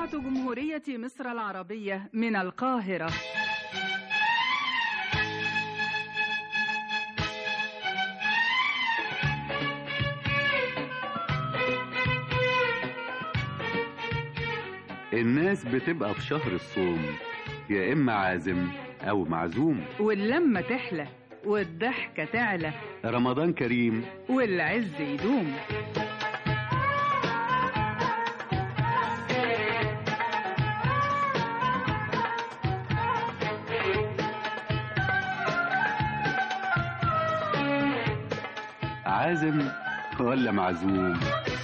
إذاعة جمهورية مصر العربية من القاهرة الناس بتبقى في شهر الصوم يا إما عازم أو معزوم واللمة تحلى والضحكة تعلى رمضان كريم والعز يدوم عازم ولا معزوم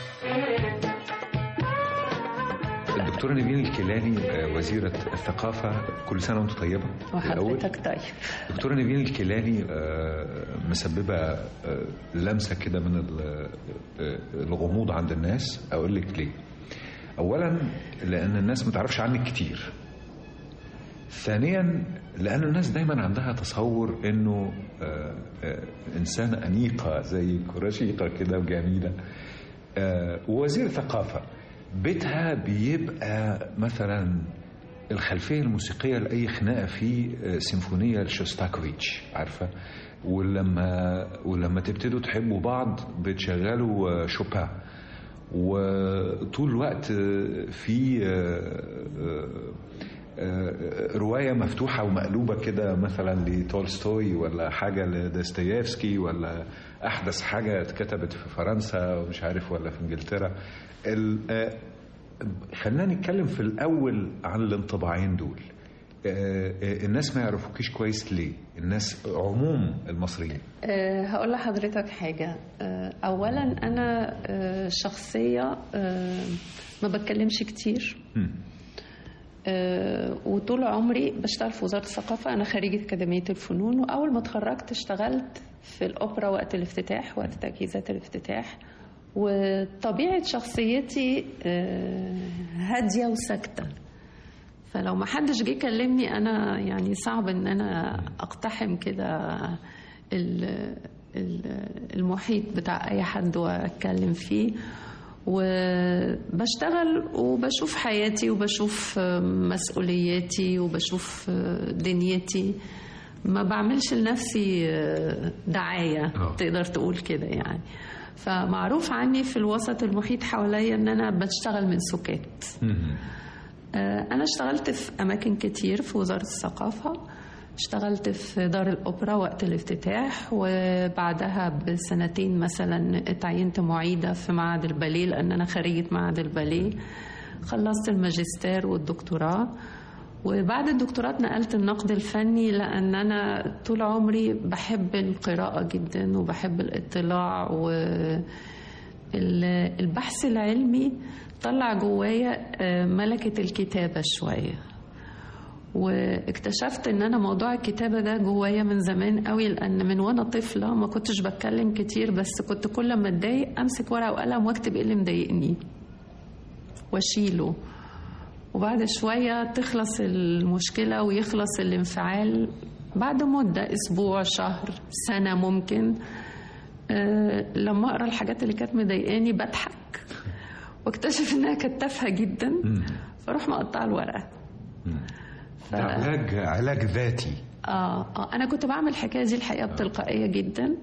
الدكتورة نبيل الكيلاني آه، وزيرة الثقافة كل سنة وانت طيبة الأول. وحضرتك طيب دكتورة نبيل الكيلاني آه، مسببة آه، لمسة كده من ال- آه، الغموض عند الناس أقول لك ليه أولا لأن الناس ما تعرفش عنك كتير ثانيا لأن الناس دايما عندها تصور إنه آه، آه، إنسانة أنيقة زي رشيقة كده وجميلة آه، ووزير ثقافة بيتها بيبقى مثلا الخلفية الموسيقية لأي خناقة في آه، سيمفونية لشوستاكوفيتش عارفة ولما ولما تبتدوا تحبوا بعض بتشغلوا آه، شوبان وطول الوقت آه، في آه، آه، آه، رواية مفتوحة ومقلوبة كده مثلا لتولستوي ولا حاجة لداستيفسكي ولا أحدث حاجة اتكتبت في فرنسا ومش عارف ولا في إنجلترا ال- آه، خلينا نتكلم في الأول عن الانطباعين دول آه، آه، الناس ما يعرفوكيش كويس ليه الناس عموم المصريين أه هقول لحضرتك حاجة أه أولا أنا أه شخصية أه ما بتكلمش كتير مم. أه وطول عمري بشتغل في وزارة الثقافة أنا خريجة أكاديمية الفنون وأول ما اتخرجت اشتغلت في الأوبرا وقت الافتتاح وقت تجهيزات الافتتاح وطبيعة شخصيتي أه هادية وساكتة فلو ما حدش جه كلمني انا يعني صعب ان انا اقتحم كده ال- ال- المحيط بتاع اي حد واتكلم فيه وبشتغل وبشوف حياتي وبشوف مسؤولياتي وبشوف دنيتي ما بعملش لنفسي دعاية آه. تقدر تقول كده يعني فمعروف عني في الوسط المحيط حواليا ان انا بشتغل من سكات مم. آه، أنا اشتغلت في أماكن كتير في وزارة الثقافة اشتغلت في دار الأوبرا وقت الافتتاح وبعدها بسنتين مثلا اتعينت معيدة في معهد الباليه لأن أنا خريجة معهد الباليه خلصت الماجستير والدكتوراه وبعد الدكتوراه اتنقلت النقد الفني لأن أنا طول عمري بحب القراءة جدا وبحب الاطلاع و ال- البحث العلمي طلع جوايا آه، ملكة الكتابة شوية واكتشفت ان انا موضوع الكتابة ده جوايا من زمان قوي لان من وانا طفلة ما كنتش بتكلم كتير بس كنت كل ما اتضايق امسك ورقة وقلم واكتب ايه اللي مضايقني واشيله وبعد شوية تخلص المشكلة ويخلص الانفعال بعد مدة أسبوع شهر سنة ممكن آه، لما أقرأ الحاجات اللي كانت مضايقاني بضحك واكتشف إنها كانت تافهة جدا مم. فاروح مقطعة الورقة ده علاج علاج ذاتي آه, اه انا كنت بعمل الحكايه دي الحقيقه بتلقائيه جدا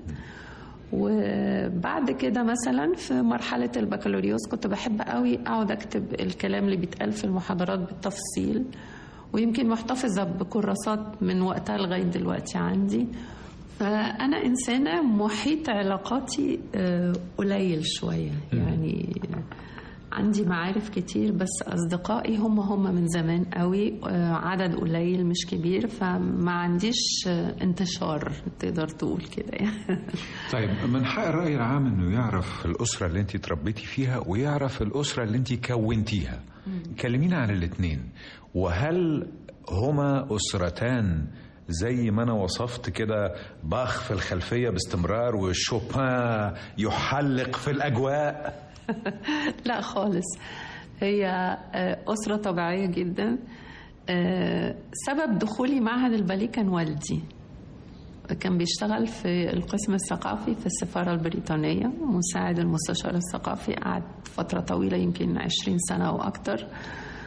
وبعد كده مثلا في مرحله البكالوريوس كنت بحب قوي اقعد اكتب الكلام اللي بيتقال في المحاضرات بالتفصيل ويمكن محتفظه بكراسات من وقتها لغايه دلوقتي عندي فانا انسانه محيط علاقاتي آه، قليل شويه يعني عندي معارف كتير بس أصدقائي هم هم من زمان قوي آه، عدد قليل مش كبير فما عنديش آه، انتشار تقدر تقول كده يعني طيب من حق الرأي العام انه يعرف الأسرة اللي انت تربيتي فيها ويعرف الأسرة اللي انت كونتيها كلمينا عن الاثنين وهل هما أسرتان زي ما انا وصفت كده باخ في الخلفية باستمرار وشوبان يحلق في الأجواء لا خالص هي آه، أسرة طبيعية جدا آه، سبب دخولي معهد الباليه كان والدي كان بيشتغل في القسم الثقافي في السفارة البريطانية مساعد المستشار الثقافي قعد فترة طويلة يمكن عشرين سنة أو أكتر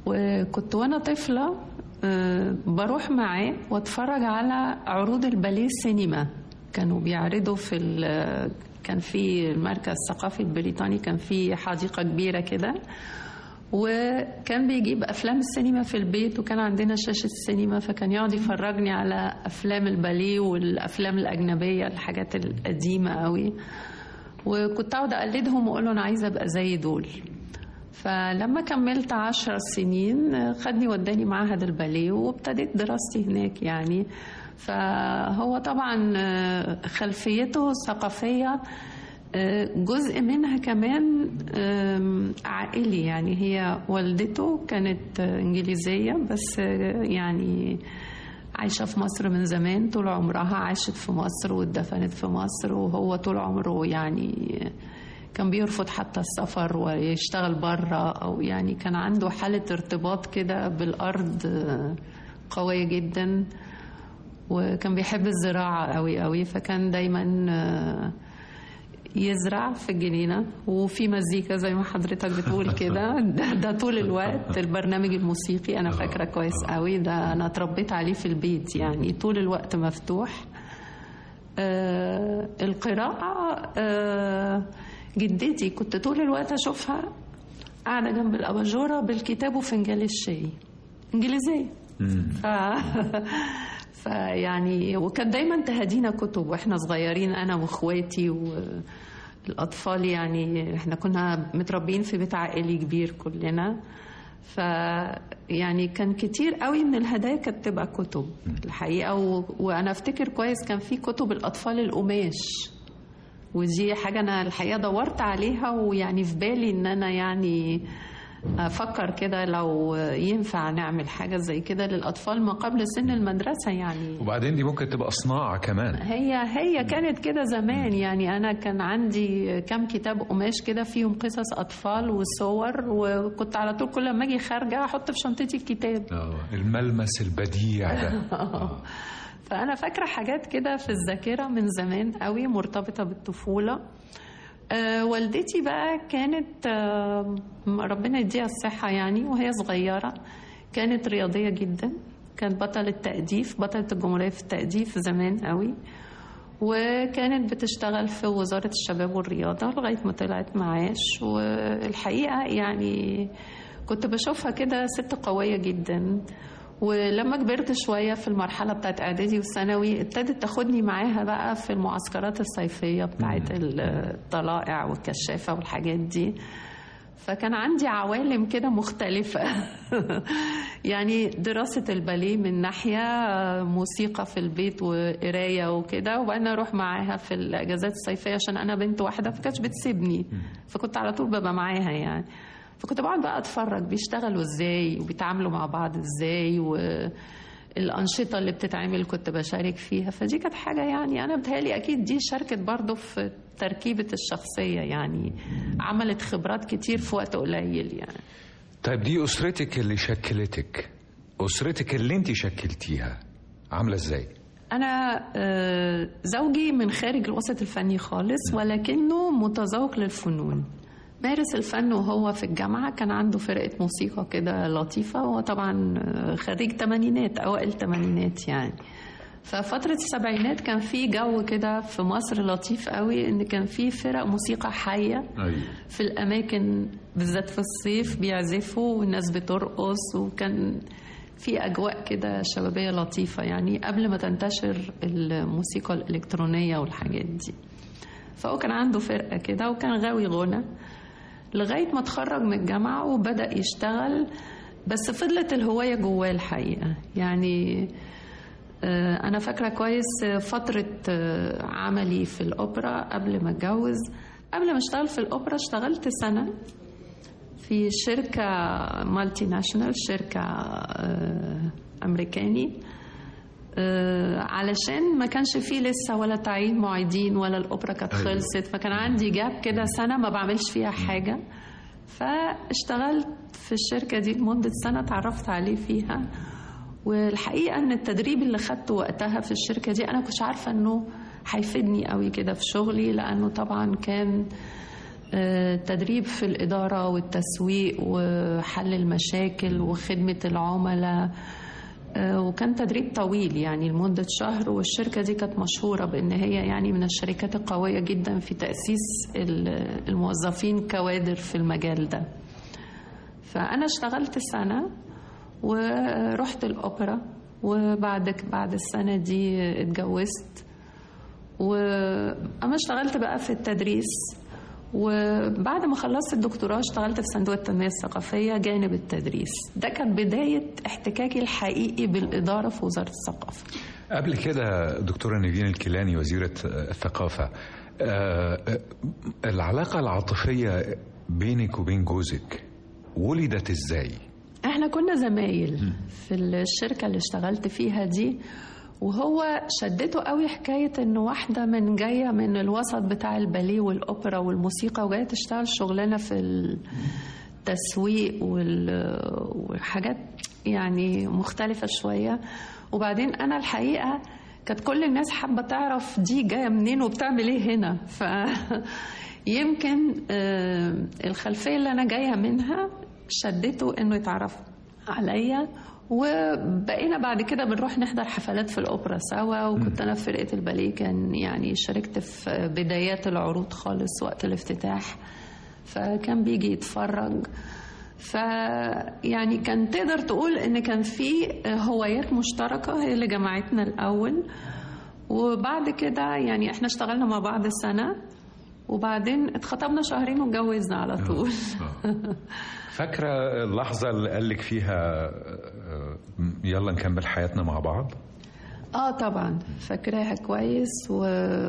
وكنت وانا طفله آه، بروح معاه واتفرج على عروض الباليه السينما كانوا بيعرضوا في ال- كان في المركز الثقافي البريطاني كان في حديقه كبيره كده وكان بيجيب افلام السينما في البيت وكان عندنا شاشه سينما فكان يقعد يفرجني على افلام الباليه والافلام الاجنبيه الحاجات القديمه قوي وكنت اقعد اقلدهم واقول له انا عايزه ابقى زي دول فلما كملت عشر سنين خدني وداني معهد الباليه وابتديت دراستي هناك يعني فهو طبعا خلفيته الثقافية جزء منها كمان عائلي يعني هي والدته كانت إنجليزية بس يعني عايشة في مصر من زمان طول عمرها عاشت في مصر واتدفنت في مصر وهو طول عمره يعني كان بيرفض حتى السفر ويشتغل بره او يعني كان عنده حاله ارتباط كده بالارض قويه جدا وكان بيحب الزراعه قوي قوي فكان دايما يزرع في الجنينة وفي مزيكا زي ما حضرتك بتقول كده ده, ده طول الوقت البرنامج الموسيقي أنا فاكرة كويس قوي ده أنا اتربيت عليه في البيت يعني طول الوقت مفتوح آه القراءة آه جدتي كنت طول الوقت اشوفها قاعده جنب الاباجوره بالكتاب وفنجان الشاي انجليزيه ف... فيعني وكانت دايما تهدينا كتب واحنا صغيرين انا واخواتي والاطفال يعني احنا كنا متربيين في بيت عائلي كبير كلنا ف يعني كان كتير قوي من الهدايا كانت تبقى كتب الحقيقه و... وانا افتكر كويس كان في كتب الاطفال القماش ودي حاجة أنا الحقيقة دورت عليها ويعني في بالي إن أنا يعني أفكر كده لو ينفع نعمل حاجة زي كده للأطفال ما قبل سن المدرسة يعني وبعدين دي ممكن تبقى صناعة كمان هي هي كانت كده زمان يعني أنا كان عندي كم كتاب قماش كده فيهم قصص أطفال وصور وكنت على طول كل ما أجي خارجة أحط في شنطتي الكتاب آه الملمس البديع ده آه. فأنا فاكرة حاجات كده في الذاكرة من زمان قوي مرتبطة بالطفولة أه والدتي بقى كانت أه ربنا يديها الصحة يعني وهي صغيرة كانت رياضية جدا كانت بطلة تأديف بطلة الجمهورية في التأديف زمان قوي وكانت بتشتغل في وزارة الشباب والرياضة لغاية ما طلعت معاش والحقيقة يعني كنت بشوفها كده ست قوية جدا ولما كبرت شوية في المرحلة بتاعت إعدادي وثانوي ابتدت تاخدني معاها بقى في المعسكرات الصيفية بتاعت الطلائع والكشافة والحاجات دي فكان عندي عوالم كده مختلفة يعني دراسة الباليه من ناحية موسيقى في البيت وقراية وكده وبعدين أروح معاها في الأجازات الصيفية عشان أنا بنت واحدة فكانتش بتسيبني فكنت على طول ببقى معاها يعني فكنت بقعد بقى اتفرج بيشتغلوا ازاي وبيتعاملوا مع بعض ازاي والانشطه اللي بتتعمل كنت بشارك فيها فدي كانت حاجه يعني انا بتهيألي اكيد دي شاركت برضه في تركيبه الشخصيه يعني عملت خبرات كتير في وقت قليل يعني طيب دي اسرتك اللي شكلتك اسرتك اللي انت شكلتيها عامله ازاي أنا زوجي من خارج الوسط الفني خالص ولكنه متذوق للفنون مارس الفن وهو في الجامعة كان عنده فرقة موسيقى كده لطيفة هو طبعا خريج تمانينات أوائل تمانينات يعني ففترة السبعينات كان في جو كده في مصر لطيف قوي إن كان في فرق موسيقى حية في الأماكن بالذات في الصيف بيعزفوا والناس بترقص وكان في أجواء كده شبابية لطيفة يعني قبل ما تنتشر الموسيقى الإلكترونية والحاجات دي فهو كان عنده فرقة كده وكان غاوي غنى لغاية ما اتخرج من الجامعة وبدأ يشتغل بس فضلت الهواية جواه الحقيقة يعني أنا فاكرة كويس فترة عملي في الأوبرا قبل ما اتجوز قبل ما اشتغل في الأوبرا اشتغلت سنة في شركة مالتي ناشونال شركة أمريكاني علشان ما كانش فيه لسه ولا تعيين معيدين ولا الاوبرا كانت خلصت فكان عندي جاب كده سنه ما بعملش فيها حاجه فاشتغلت في الشركه دي لمده سنه اتعرفت عليه فيها والحقيقه ان التدريب اللي خدته وقتها في الشركه دي انا كنتش عارفه انه هيفيدني قوي كده في شغلي لانه طبعا كان آه، تدريب في الإدارة والتسويق وحل المشاكل وخدمة العملاء آه، وكان تدريب طويل يعني لمدة شهر والشركة دي كانت مشهورة بأن هي يعني من الشركات القوية جدا في تأسيس ال- الموظفين كوادر في المجال ده فأنا اشتغلت سنة ورحت الأوبرا وبعد بعد السنة دي اتجوزت وأما اشتغلت بقى في التدريس وبعد ما خلصت الدكتوراه اشتغلت في صندوق التنمية الثقافية جانب التدريس ده كان بداية احتكاكي الحقيقي بالإدارة في وزارة الثقافة قبل كده دكتورة نيفين الكيلاني وزيرة الثقافة آه، العلاقة العاطفية بينك وبين جوزك ولدت ازاي؟ احنا كنا زمايل في الشركة اللي اشتغلت فيها دي وهو شدته قوي حكاية ان واحدة من جاية من الوسط بتاع الباليه والأوبرا والموسيقى وجاية تشتغل شغلانة في التسويق وال- وحاجات يعني مختلفة شوية وبعدين أنا الحقيقة كانت كل الناس حابة تعرف دي جاية منين وبتعمل ايه هنا ف يمكن آه، الخلفية اللي أنا جاية منها شدته إنه يتعرف عليا وبقينا بعد كده بنروح نحضر حفلات في الأوبرا سوا وكنت أنا في فرقة الباليه كان يعني شاركت في بدايات العروض خالص وقت الافتتاح فكان بيجي يتفرج ف يعني كان تقدر تقول ان كان في هوايات مشتركه هي اللي جمعتنا الاول وبعد كده يعني احنا اشتغلنا مع بعض سنه وبعدين اتخطبنا شهرين واتجوزنا على طول فاكرة اللحظة اللي قالك فيها آه، يلا نكمل حياتنا مع بعض؟ اه طبعا فاكراها كويس و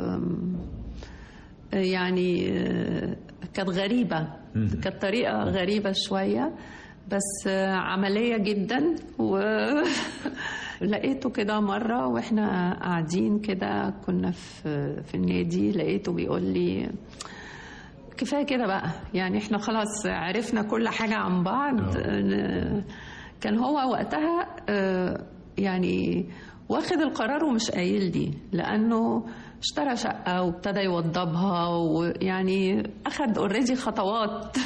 يعني آه، كانت غريبة كانت طريقة غريبة شوية بس آه، عملية جدا و لقيته كده مرة واحنا قاعدين كده كنا في في النادي لقيته بيقول لي كفايه كده بقى يعني احنا خلاص عرفنا كل حاجه عن بعض آه، كان هو وقتها آه، يعني واخد القرار ومش قايل لي لانه اشترى شقه وابتدى يوضبها ويعني اخد اوريدي خطوات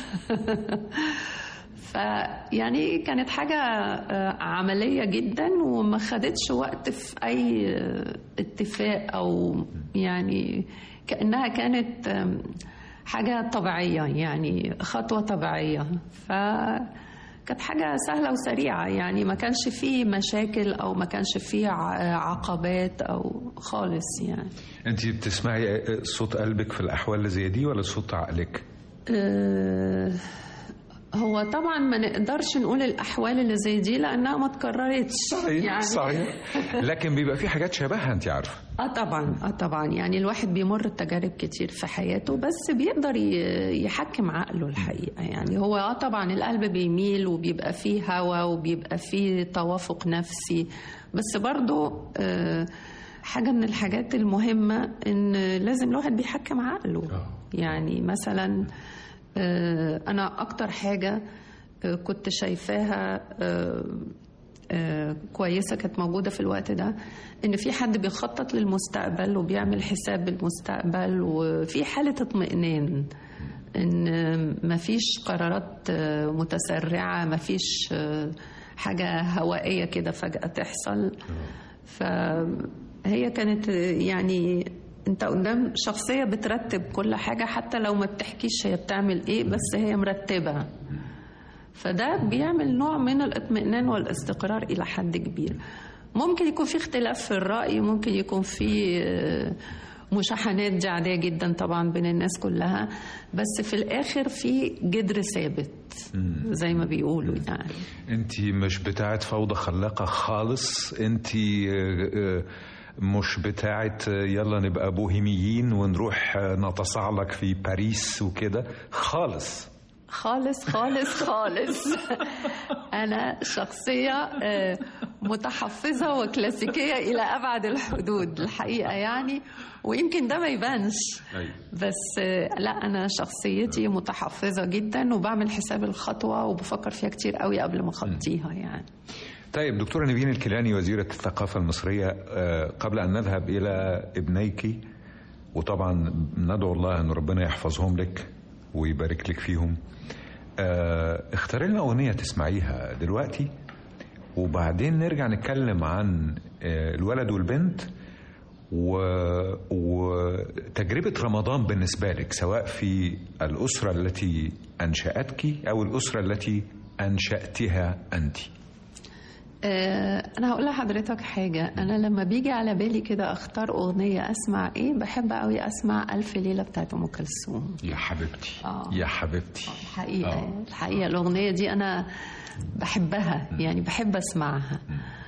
فيعني كانت حاجة آه، عملية جدا وما خدتش وقت في أي آه، اتفاق أو يعني كأنها كانت آم، حاجة طبيعية يعني خطوة طبيعية ف كانت حاجة سهلة وسريعة يعني ما كانش فيه مشاكل أو ما كانش فيه ع- عقبات أو خالص يعني انت بتسمعي صوت قلبك في الاحوال اللي زي دي ولا صوت عقلك؟ آه، هو طبعا ما نقدرش نقول الأحوال اللي زي دي لأنها ما اتكررتش صحيح صحيح لكن بيبقى في حاجات شبهها انت عارفه اه طبعا اه طبعا يعني الواحد بيمر بتجارب كتير في حياته بس بيقدر ي- يحكم عقله الحقيقه يعني هو اه طبعا القلب بيميل وبيبقى فيه هوى وبيبقى فيه توافق نفسي بس برضو آه حاجه من الحاجات المهمه ان لازم الواحد بيحكم عقله يعني مثلا آه انا اكتر حاجه آه كنت شايفاها آه آه، كويسه كانت موجوده في الوقت ده ان في حد بيخطط للمستقبل وبيعمل حساب بالمستقبل وفي حاله اطمئنان ان مفيش قرارات آه، متسرعه مفيش آه، حاجه هوائيه كده فجاه تحصل فهي كانت آه، يعني انت قدام شخصيه بترتب كل حاجه حتى لو ما بتحكيش هي بتعمل ايه بس هي مرتبه فده بيعمل نوع من الاطمئنان والاستقرار إلى حد كبير ممكن يكون في اختلاف في الرأي ممكن يكون في آه، مشاحنات دي عادية جدا طبعا بين الناس كلها بس في الآخر في جدر ثابت زي ما بيقولوا يعني انت مش بتاعت فوضى خلاقه خالص انت مش بتاعت يلا نبقى بوهيميين ونروح نتصعلق في باريس وكده خالص خالص خالص خالص أنا شخصية آه، متحفظة وكلاسيكية إلى أبعد الحدود الحقيقة يعني ويمكن ده ما يبانش بس آه، لا أنا شخصيتي متحفظة جدا وبعمل حساب الخطوة وبفكر فيها كتير قوي قبل ما أخطيها يعني طيب دكتورة نيفين الكيلاني وزيرة الثقافة المصرية آه، قبل أن نذهب إلى ابنيك وطبعا ندعو الله أن ربنا يحفظهم لك ويبارك لك فيهم آه، اختاري لنا أغنية تسمعيها دلوقتي وبعدين نرجع نتكلم عن آه، الولد والبنت و- وتجربة رمضان بالنسبة لك سواء في الأسرة التي أنشأتك أو الأسرة التي أنشأتها أنت آه، انا هقول لحضرتك حاجه انا لما بيجي على بالي كده اختار اغنيه اسمع ايه بحب قوي اسمع الف ليله بتاعت ام كلثوم يا حبيبتي آه. يا حبيبتي الحقيقه آه. الحقيقه الاغنيه دي انا بحبها يعني بحب اسمعها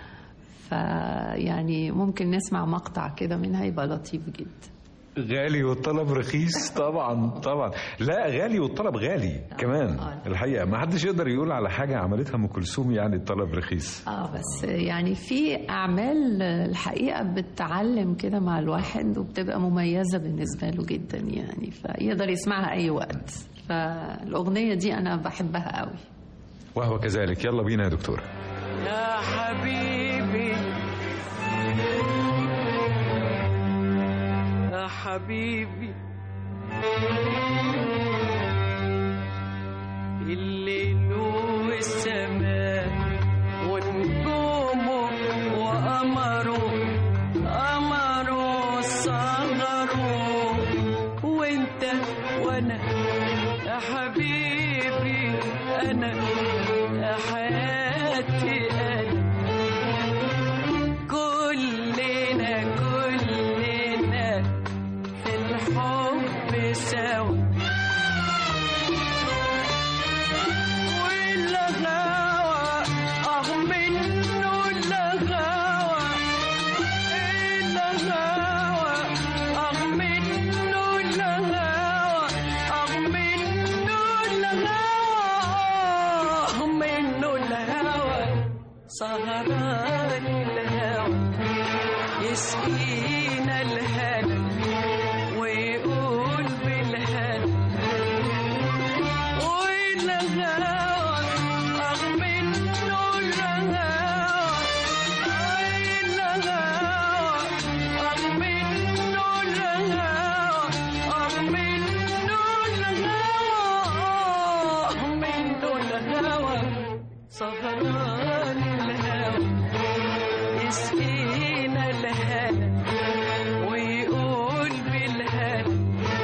فيعني ممكن نسمع مقطع كده منها يبقى لطيف جدا غالي والطلب رخيص طبعا طبعا لا غالي والطلب غالي كمان آه. الحقيقه ما حدش يقدر يقول على حاجه عملتها ام كلثوم يعني الطلب رخيص اه بس يعني في اعمال الحقيقه بتعلم كده مع الواحد وبتبقى مميزه بالنسبه له جدا يعني فيقدر يسمعها اي وقت فالاغنيه دي انا بحبها قوي وهو كذلك يلا بينا يا دكتور يا حبيبي يا حبيبي الليل والسماء ونجومه وقمره قمره صغره وانت وانا يا حبيبي انا يا حياتي انا كلنا كلنا في الحب سوا والغاوى اه منه الغاوى الغاوى اه منه الغاوى اه منه الغاوى اه منه الهوى سهران الهوى يسقينا الهنا ويقول بالهنا والهوى أغ منه الهوى الهوى أغ منه الهوى أغ منه الهوى أغ منه الهوى سهران الهوى يسقينا الهنا ويقول بالهنا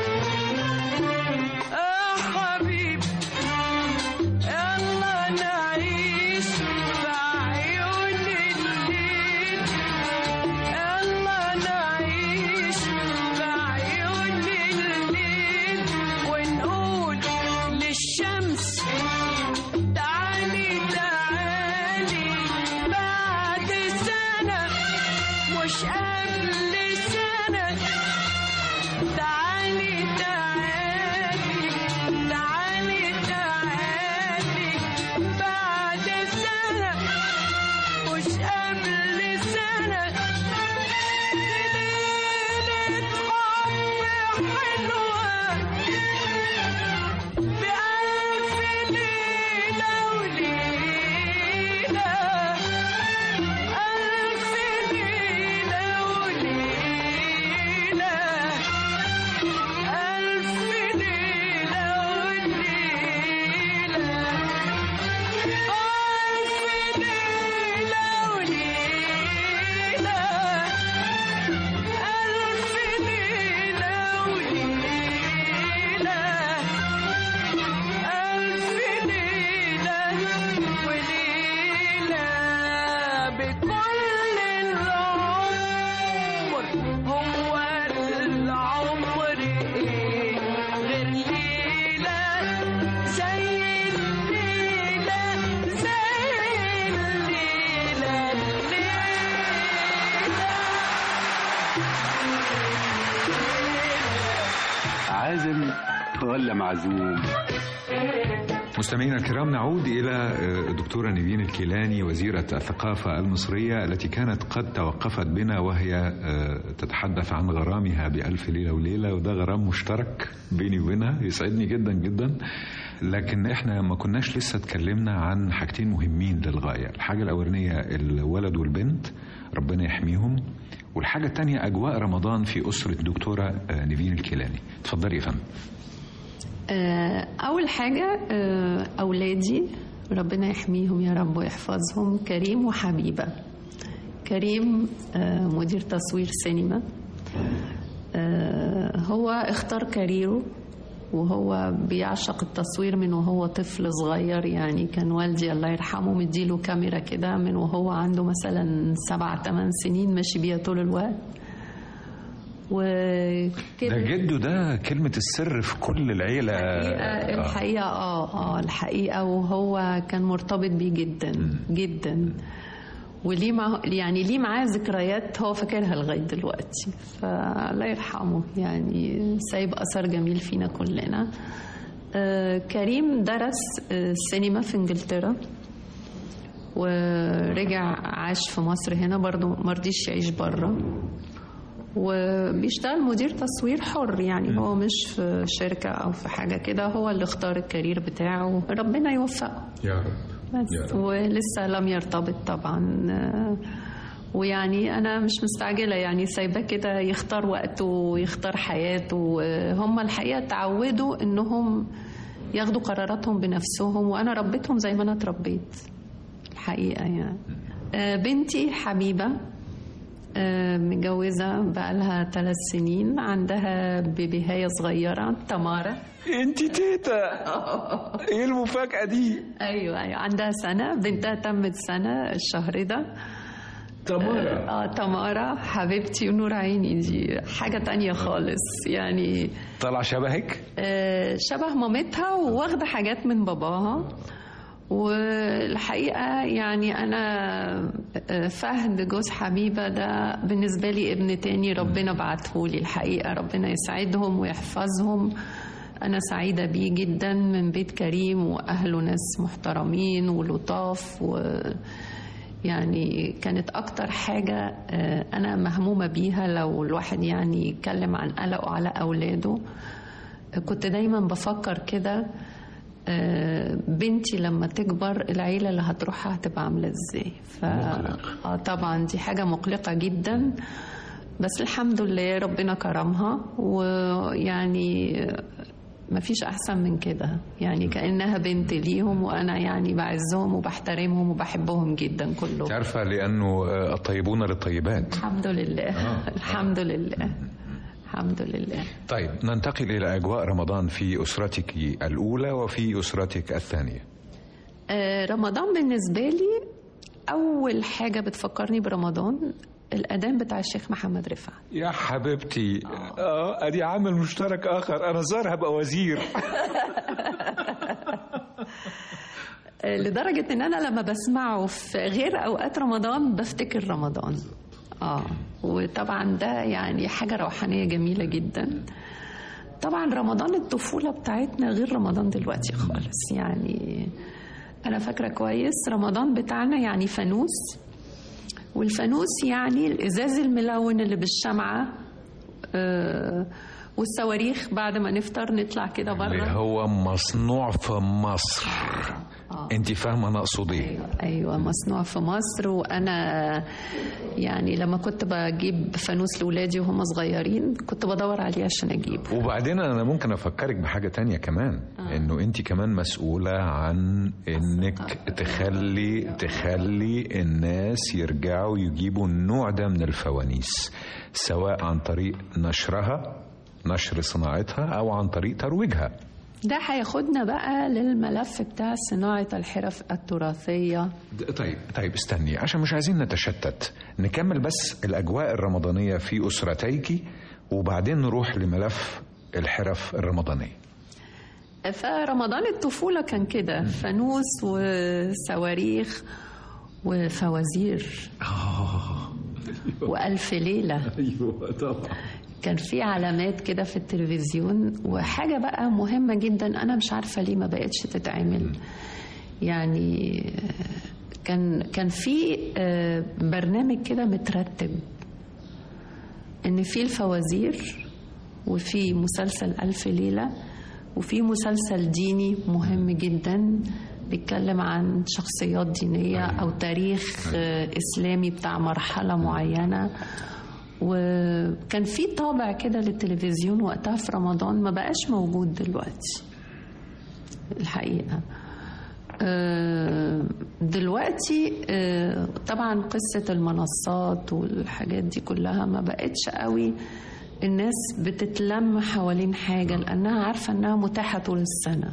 آه حبيبي يلا نعيش بعيون الليل يلا نعيش بعيون الليل ونقول للشمس تعالي تعالي بعد سنة مش قبل سنة تعالي تعالي تعالي تعالي بعد سنة مش قبل سنة ليلة حب حلوة بألف ليلة وليلة ألف ليلة وليلة ألف ليلة وليلة ألف ليلة وليلة ألف ليلة وليلة ألف ليلة وليلة بكل العمر هو العمر إيه غير ليلة زي الليلة زي الليلة الليلة عازم ولا معزوم مستمعينا الكرام نعود إلى آه، الدكتورة نيفين الكيلاني وزيرة الثقافة المصرية التي كانت قد توقفت بنا وهي آه، تتحدث عن غرامها بألف ليلة وليلة وده غرام مشترك بيني وبينها يسعدني جدا جدا لكن احنا ما كناش لسه اتكلمنا عن حاجتين مهمين للغاية الحاجة الأولانية الولد والبنت ربنا يحميهم والحاجة الثانية أجواء رمضان في أسرة الدكتورة آه، نيفين الكيلاني اتفضلي يا فندم آه، أول حاجة آه، أولادي ربنا يحميهم يا رب ويحفظهم كريم وحبيبة كريم آه، مدير تصوير سينما آه، هو اختار كاريره وهو بيعشق التصوير من وهو طفل صغير يعني كان والدي الله يرحمه مديله كاميرا كده من وهو عنده مثلا سبع ثمان سنين ماشي بيها طول الوقت ده وكده جده ده كلمة السر في كل العيلة الحقيقة, آه. الحقيقة اه اه الحقيقة وهو كان مرتبط بيه جدا جدا وليه مع يعني ليه معاه ذكريات هو فاكرها لغاية دلوقتي فالله يرحمه يعني سايب أثر جميل فينا كلنا آه كريم درس آه سينما في انجلترا ورجع عاش في مصر هنا برضو مرضيش يعيش بره وبيشتغل مدير تصوير حر يعني هو مش في شركة أو في حاجة كده هو اللي اختار الكارير بتاعه ربنا يوفقه يا رب بس يا رب. ولسه لم يرتبط طبعا آه، ويعني انا مش مستعجله يعني سايباه كده يختار وقته ويختار حياته آه، هم الحقيقه تعودوا انهم ياخدوا قراراتهم بنفسهم وانا ربيتهم زي ما انا اتربيت الحقيقه يعني آه، بنتي حبيبه آه، متجوزة بقالها ثلاث سنين عندها بيبيهاية صغيرة تمارا انت تيتا ايه المفاجأة دي ايوه ايوه عندها سنه بنتها تمت سنه الشهر ده تمارا اه تمارا حبيبتي ونور عيني دي حاجه تانية خالص يعني طلع شبهك آه، شبه مامتها وواخده حاجات من باباها والحقيقه يعني انا آه، فهد جوز حبيبه ده بالنسبه لي ابن تاني ربنا بعته لي الحقيقه ربنا يسعدهم ويحفظهم انا سعيده بيه جدا من بيت كريم واهله ناس محترمين ولطاف و يعني كانت اكتر حاجه آه، انا مهمومه بيها لو الواحد يعني يتكلم عن قلقه على اولاده كنت دايما بفكر كده آه، بنتي لما تكبر العيلة اللي هتروحها هتبقى عاملة ازاي ف... آه طبعا دي حاجة مقلقة جدا بس الحمد لله ربنا كرمها ويعني مفيش أحسن من كده يعني كأنها بنت ليهم وأنا يعني بعزهم وبحترمهم وبحبهم جدا كلهم تعرفة لأنه آه، الطيبون للطيبات الحمد لله الحمد لله الحمد لله طيب ننتقل إلى أجواء رمضان في أسرتك الأولى وفي أسرتك الثانية آه، رمضان بالنسبة لي أول حاجة بتفكرني برمضان الأذان بتاع الشيخ محمد رفعت يا حبيبتي اه ادي عامل مشترك اخر انا ظاهر هبقى وزير آه، لدرجة إن أنا لما بسمعه في غير أوقات رمضان بفتكر رمضان آه وطبعا ده يعني حاجة روحانية جميلة جدا طبعا رمضان الطفولة بتاعتنا غير رمضان دلوقتي خالص يعني أنا فاكرة كويس رمضان بتاعنا يعني فانوس والفانوس يعني الإزاز الملون اللي بالشمعة آه والصواريخ بعد ما نفطر نطلع كده اللي بره هو مصنوع في مصر انت فاهمه انا اقصد ايه ايوه ايوه مصنوع في مصر وانا يعني لما كنت بجيب فانوس لاولادي وهم صغيرين كنت بدور عليه عشان اجيبه وبعدين انا ممكن افكرك بحاجه تانية كمان آه. انه انت كمان مسؤوله عن انك تخلي تخلي الناس يرجعوا يجيبوا النوع ده من الفوانيس سواء عن طريق نشرها نشر صناعتها او عن طريق ترويجها ده هياخدنا بقى للملف بتاع صناعه الحرف التراثيه طيب طيب استني عشان مش عايزين نتشتت نكمل بس الاجواء الرمضانيه في اسرتيك وبعدين نروح لملف الحرف الرمضانيه فرمضان الطفوله كان كده فانوس وصواريخ وفوازير والف ليله ايوه طبعا كان في علامات كده في التلفزيون وحاجة بقى مهمة جدا أنا مش عارفة ليه ما بقتش تتعمل يعني كان كان في آه، برنامج كده مترتب إن في الفوازير وفي مسلسل ألف ليلة وفي مسلسل ديني مهم جدا بيتكلم عن شخصيات دينية أو تاريخ آه، إسلامي بتاع مرحلة معينة وكان في طابع كده للتلفزيون وقتها في رمضان ما بقاش موجود دلوقتي الحقيقة آه، دلوقتي آه، طبعا قصة المنصات والحاجات دي كلها ما بقتش قوي الناس بتتلم حوالين حاجة لأنها عارفة أنها متاحة طول السنة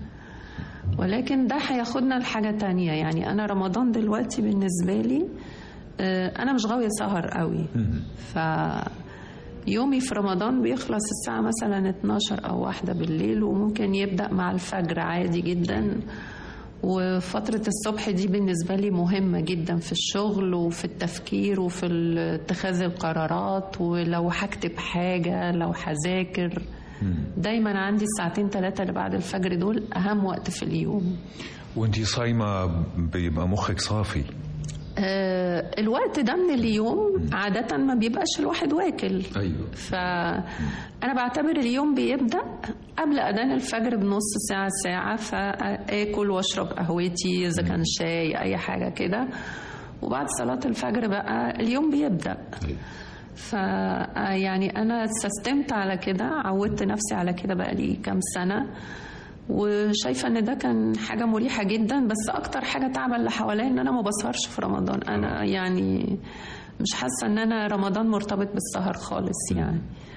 ولكن ده هياخدنا لحاجة تانية يعني أنا رمضان دلوقتي بالنسبة لي آه، أنا مش غاوية سهر قوي ف يومي في رمضان بيخلص الساعة مثلا 12 أو واحدة بالليل وممكن يبدأ مع الفجر عادي جدا وفترة الصبح دي بالنسبة لي مهمة جدا في الشغل وفي التفكير وفي ال- اتخاذ القرارات ولو هكتب حاجة لو هذاكر دايما عندي الساعتين ثلاثة اللي بعد الفجر دول أهم وقت في اليوم وانتي صايمة بيبقى مخك صافي آه، الوقت ده من اليوم عادة ما بيبقاش الواحد واكل ايوه فأنا بعتبر اليوم بيبدأ قبل أذان الفجر بنص ساعة ساعة فآكل وأشرب قهوتي إذا كان شاي أي حاجة كده وبعد صلاة الفجر بقى اليوم بيبدأ ف يعني أنا سستمت على كده عودت نفسي على كده بقى لي كام سنة وشايفة ان ده كان حاجة مريحة جدا بس اكتر حاجة تعب اللي حواليا ان انا ما بسهرش في رمضان انا يعني مش حاسة ان انا رمضان مرتبط بالسهر خالص يعني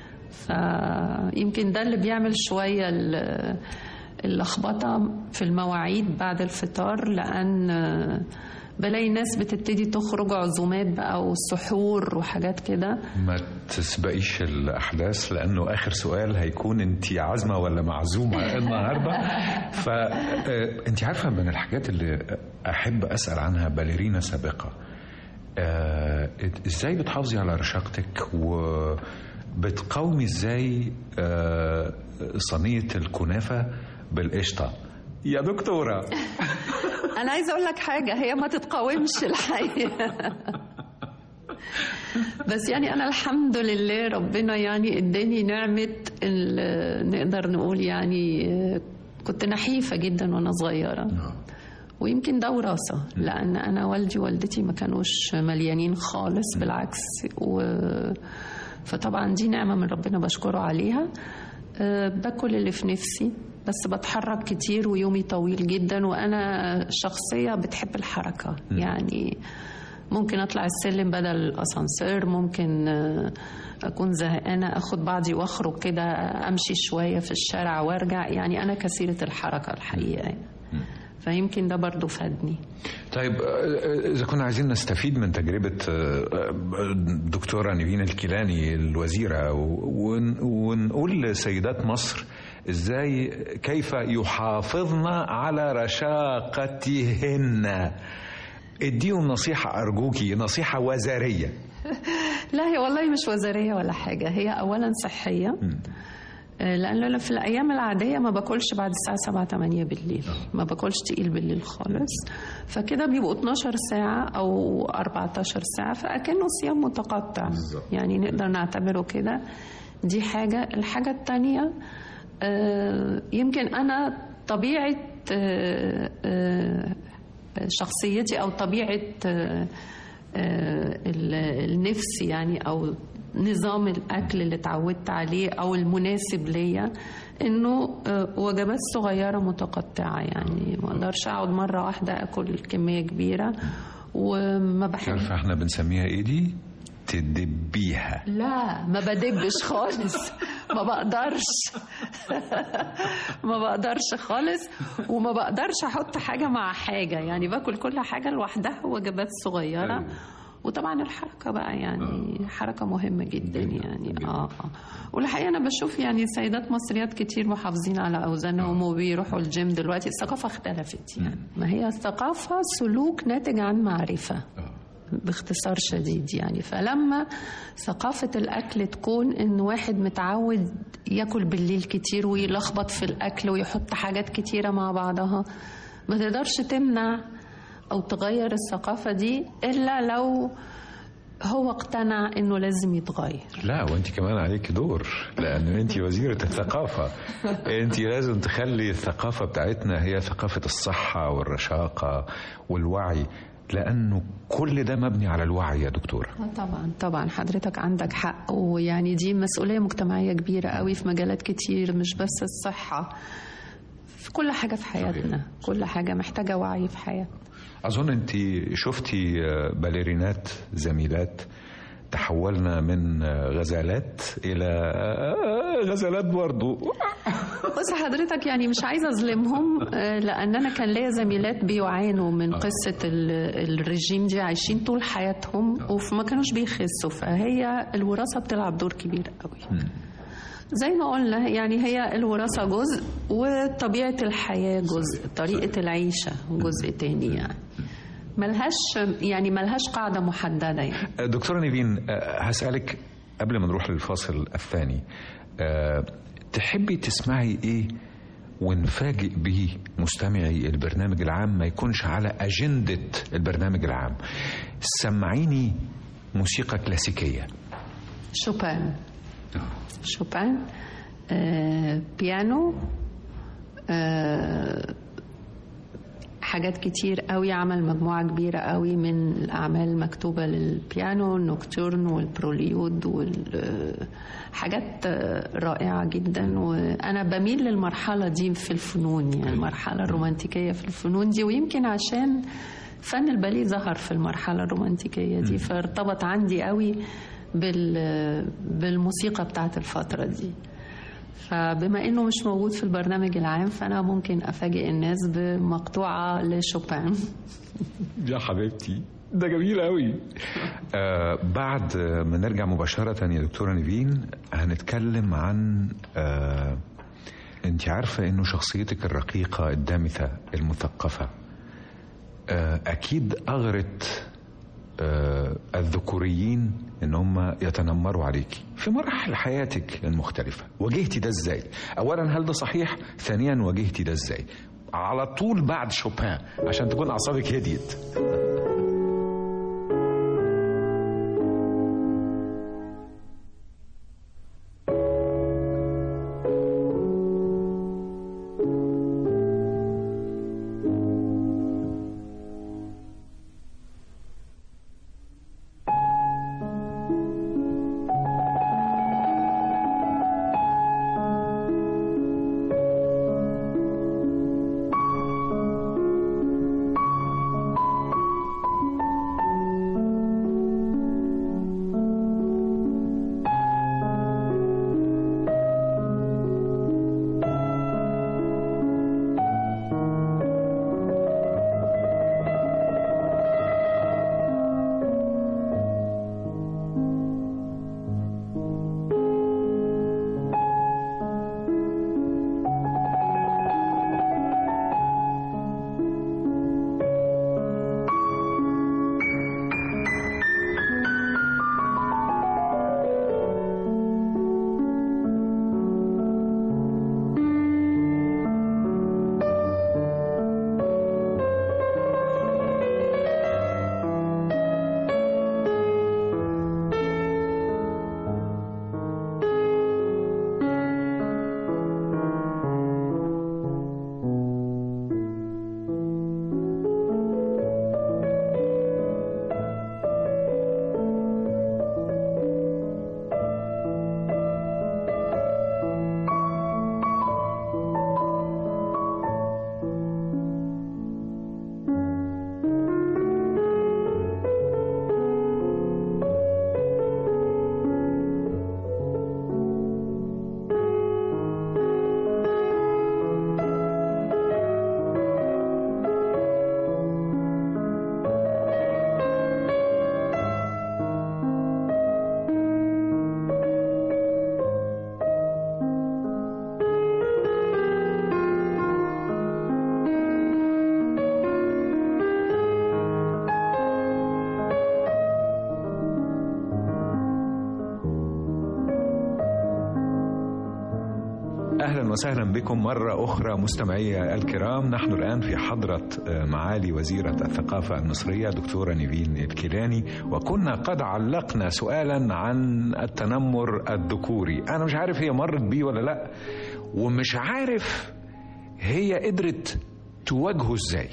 فيمكن ده اللي بيعمل شوية ال- اللخبطة في المواعيد بعد الفطار لأن بلاقي ناس بتبتدي تخرج عزومات بقى وسحور وحاجات كده ما تسبقيش الأحداث لأنه آخر سؤال هيكون أنت عازمة ولا معزومة النهاردة فأنت عارفة من الحاجات اللي أحب أسأل عنها باليرينا سابقة آه، إزاي بتحافظي على رشاقتك وبتقاومي إزاي آه، صينية الكنافة بالقشطة يا دكتورة انا عايزه اقول لك حاجه هي ما تتقاومش الحقيقه بس يعني انا الحمد لله ربنا يعني اداني نعمه ال- نقدر نقول يعني آه، كنت نحيفه جدا وانا صغيره ويمكن ده وراثه لان انا والدي ووالدتي ما كانوش مليانين خالص بالعكس و فطبعا دي نعمه من ربنا بشكره عليها أه، باكل اللي في نفسي بس بتحرك كتير ويومي طويل جدا وانا شخصيه بتحب الحركه يعني ممكن اطلع السلم بدل الاسانسير ممكن آه، اكون زهقانه اخد بعضي واخرج كده امشي شويه في الشارع وارجع يعني انا كثيره الحركه الحقيقه يعني. فيمكن ده برضو فادني طيب آه، إذا كنا عايزين نستفيد من تجربة آه، الدكتورة نيفين الكيلاني الوزيرة ون- ونقول لسيدات مصر إزاي كيف يحافظن على رشاقتهن اديهم نصيحة أرجوكي نصيحة وزارية لا هي والله مش وزاريه ولا حاجه هي اولا صحيه آه، لان أنا في الايام العاديه ما باكلش بعد الساعه 7 8 بالليل ما باكلش تقيل بالليل خالص فكده بيبقوا 12 ساعه او 14 ساعه فاكنه صيام متقطع يعني نقدر نعتبره كده دي حاجه الحاجه الثانيه يمكن انا طبيعه آه، آه، شخصيتي او طبيعه آه، آه، ال- النفس يعني او نظام الاكل اللي اتعودت عليه او المناسب ليا انه آه، وجبات صغيره متقطعه يعني ما اقدرش اقعد مره واحده اكل كميه كبيره وما بحب عارفة احنا بنسميها ايه دي؟ تدبيها لا ما بدبش خالص ما بقدرش ما بقدرش خالص وما بقدرش احط حاجه مع حاجه يعني باكل كل حاجه لوحدها وجبات صغيره وطبعا الحركه بقى يعني حركه مهمه جدا يعني اه اه والحقيقه انا بشوف يعني سيدات مصريات كتير محافظين على اوزانهم وبيروحوا الجيم دلوقتي الثقافه اختلفت يعني ما هي الثقافه سلوك ناتج عن معرفه باختصار شديد يعني فلما ثقافة الأكل تكون إن واحد متعود ياكل بالليل كتير ويلخبط في الأكل ويحط حاجات كتيرة مع بعضها ما تقدرش تمنع أو تغير الثقافة دي إلا لو هو اقتنع إنه لازم يتغير لا وانت كمان عليك دور لان انت وزيرة الثقافة انت لازم تخلي الثقافة بتاعتنا هي ثقافة الصحة والرشاقة والوعي لانه كل ده مبني على الوعي يا دكتورة آه طبعا طبعا حضرتك عندك حق ويعني دي مسؤولية مجتمعية كبيرة قوي في مجالات كتير مش بس الصحة في كل حاجة في حياتنا كل حاجة محتاجة وعي في حياتنا أظن أنت شفتي آه، باليرينات زميلات تحولنا من آه، غزالات إلى آه، غزالات برضو بص حضرتك يعني مش عايزة أظلمهم آه، لأن أنا كان ليا زميلات بيعانوا من قصة ال- الرجيم دي عايشين طول حياتهم وما كانوش بيخسوا فهي الوراثة بتلعب دور كبير قوي زي ما قلنا يعني هي الوراثة جزء وطبيعة الحياة جزء طريقة العيشة جزء تاني يعني ملهاش يعني ملهاش قاعدة محددة يعني دكتورة نيفين آه، هسألك قبل ما نروح للفاصل الثاني آه، تحبي تسمعي ايه ونفاجئ به مستمعي البرنامج العام ما يكونش على أجندة البرنامج العام سمعيني موسيقى كلاسيكية شوبان شوبان آه، بيانو آه، حاجات كتير قوي عمل مجموعة كبيرة قوي من الأعمال المكتوبة للبيانو النوكتورن والبروليود والحاجات رائعة جدا وأنا بميل للمرحلة دي في الفنون يعني المرحلة الرومانتيكية في الفنون دي ويمكن عشان فن الباليه ظهر في المرحلة الرومانتيكية دي فارتبط عندي قوي بال بالموسيقى بتاعت الفترة دي فبما انه مش موجود في البرنامج العام فانا ممكن افاجئ الناس بمقطوعه لشوبان يا حبيبتي ده جميل قوي آه بعد ما نرجع مباشرة يا دكتورة نيفين هنتكلم عن آه انت عارفة انه شخصيتك الرقيقة الدامثة المثقفة آه اكيد اغرت آه الذكوريين ان هم يتنمروا عليكي في مراحل حياتك المختلفة واجهتي ده ازاي اولا هل ده صحيح ثانيا واجهتي ده ازاي على طول بعد شوبان عشان تكون اعصابك هديت اهلا وسهلا بكم مره اخرى مستمعي الكرام نحن الان في حضره معالي وزيره الثقافه المصريه دكتوره نيفين الكيلاني وكنا قد علقنا سؤالا عن التنمر الذكوري انا مش عارف هي مرت بيه ولا لا ومش عارف هي قدرت تواجهه ازاي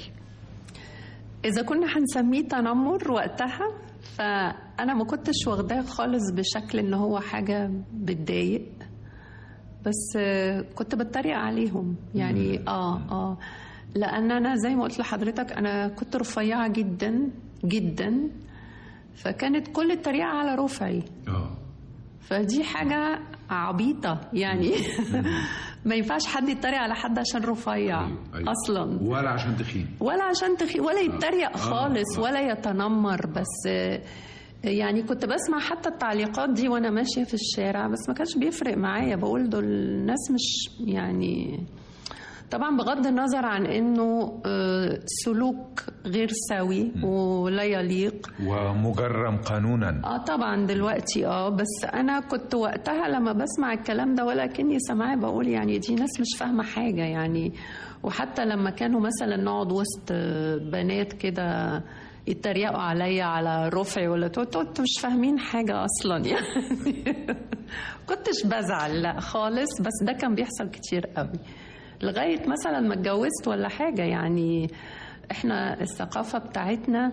اذا كنا هنسميه تنمر وقتها فانا ما كنتش واخداه خالص بشكل ان هو حاجه بتضايق بس آه، كنت بتريق عليهم يعني اه اه لان انا زي ما قلت لحضرتك انا كنت رفيعه جدا جدا فكانت كل التريقه على رفعي اه فدي حاجه عبيطه يعني ما ينفعش حد يتريق على حد عشان رفيع أيوة، أيوة. اصلا ولا عشان تخين ولا عشان تخي ولا يتريق خالص آه. ولا يتنمر بس آه، يعني كنت بسمع حتى التعليقات دي وانا ماشيه في الشارع بس ما كانش بيفرق معايا بقول دول الناس مش يعني طبعا بغض النظر عن انه آه، سلوك غير سوي ولا يليق ومجرم قانونا اه طبعا دلوقتي اه بس انا كنت وقتها لما بسمع الكلام ده ولكني سامعاه بقول يعني دي ناس مش فاهمه حاجه يعني وحتى لما كانوا مثلا نقعد وسط آه، بنات كده يتريقوا عليا على رفعي ولا تو- تو- انتوا مش فاهمين حاجه اصلا يعني كنتش بزعل لا خالص بس ده كان بيحصل كتير قوي لغايه مثلا ما اتجوزت ولا حاجه يعني احنا الثقافه بتاعتنا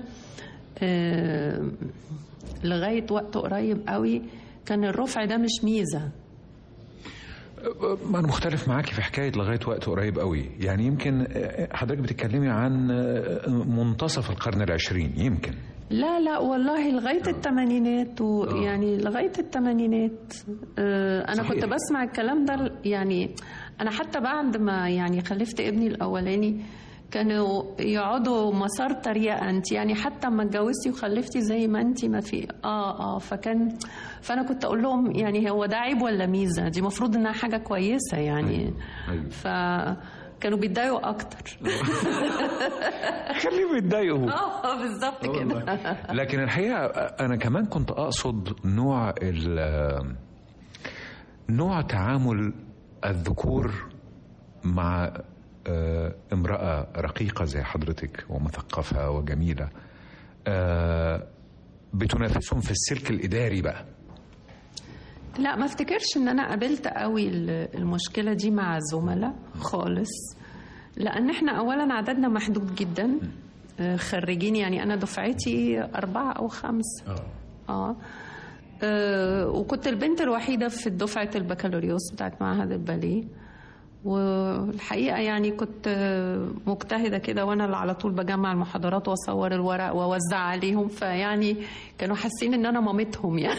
آه، لغايه وقت قريب قوي كان الرفع ده مش ميزه ما انا مختلف معاكي في حكايه لغايه وقت قريب قوي يعني يمكن حضرتك بتتكلمي عن منتصف القرن العشرين يمكن لا لا والله لغايه الثمانينات ويعني لغايه الثمانينات آه، انا صحيح. كنت بسمع الكلام ده يعني انا حتى بعد ما يعني خلفت ابني الاولاني كانوا يقعدوا مسار تريقه انت يعني حتى اما اتجوزتي وخلفتي زي ما انت ما في اه اه فكان فانا كنت اقول لهم يعني هو ده عيب ولا ميزه دي المفروض انها حاجه كويسه يعني أيوة. فكانوا بيتضايقوا اكتر خليهم يتضايقوا اه بالظبط كده لكن الحقيقه انا كمان كنت اقصد نوع ال- نوع تعامل الذكور مع آه، امراه رقيقه زي حضرتك ومثقفه وجميله آه، بتنافسهم في السلك الاداري بقى لا ما افتكرش ان انا قابلت قوي ال- المشكله دي مع الزملاء خالص لان احنا اولا عددنا محدود جدا آه، خريجين يعني انا دفعتي اربعه او خمسه اه آه، وكنت البنت الوحيده في دفعه البكالوريوس بتاعت معهد الباليه والحقيقه يعني كنت آه، مجتهده كده وانا اللي على طول بجمع المحاضرات واصور الورق واوزع عليهم فيعني كانوا حاسين ان انا مامتهم يعني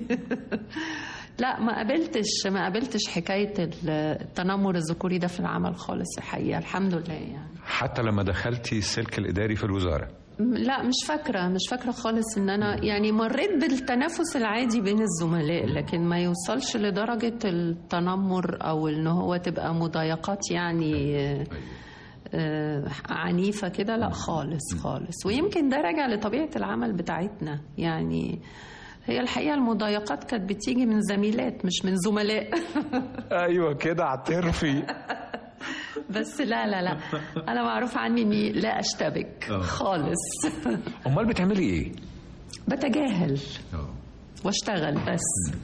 لا ما قابلتش ما قابلتش حكايه التنمر الذكوري ده في العمل خالص الحقيقه الحمد لله يعني حتى لما دخلتي السلك الاداري في الوزاره لا مش فاكرة مش فاكرة خالص ان انا يعني مريت بالتنافس العادي بين الزملاء لكن ما يوصلش لدرجة التنمر او ان هو تبقى مضايقات يعني آه، آه، عنيفة كده لا خالص خالص ويمكن ده راجع لطبيعة العمل بتاعتنا يعني هي الحقيقة المضايقات كانت بتيجي من زميلات مش من زملاء ايوه كده اعترفي بس لا لا لا انا معروف عني اني لا اشتبك خالص امال بتعملي ايه بتجاهل واشتغل بس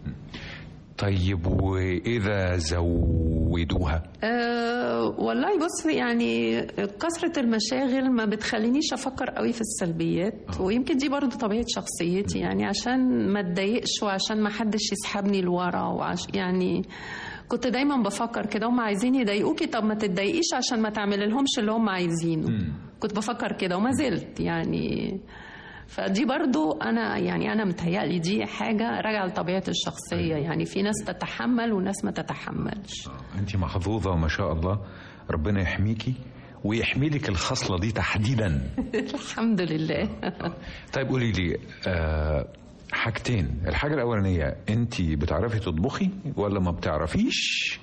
طيب واذا زودوها أه والله بص يعني كثرة المشاغل ما بتخلينيش أفكر قوي في السلبيات ويمكن دي برضو طبيعة شخصيتي يعني عشان ما اتضايقش وعشان ما حدش يسحبني لورا وعش يعني كنت دايما بفكر كده هم عايزين يضايقوكي طب ما تتضايقيش عشان ما تعمل لهمش اللي هم عايزينه كنت بفكر كده وما زلت يعني فدي برضو انا يعني انا متهيألي دي حاجه راجعه لطبيعه الشخصيه يعني في ناس تتحمل وناس ما تتحملش انت محظوظه ما شاء الله ربنا يحميكي ويحمي لك الخصله دي تحديدا الحمد لله طيب قولي لي آه حاجتين الحاجه الاولانيه انت بتعرفي تطبخي ولا ما بتعرفيش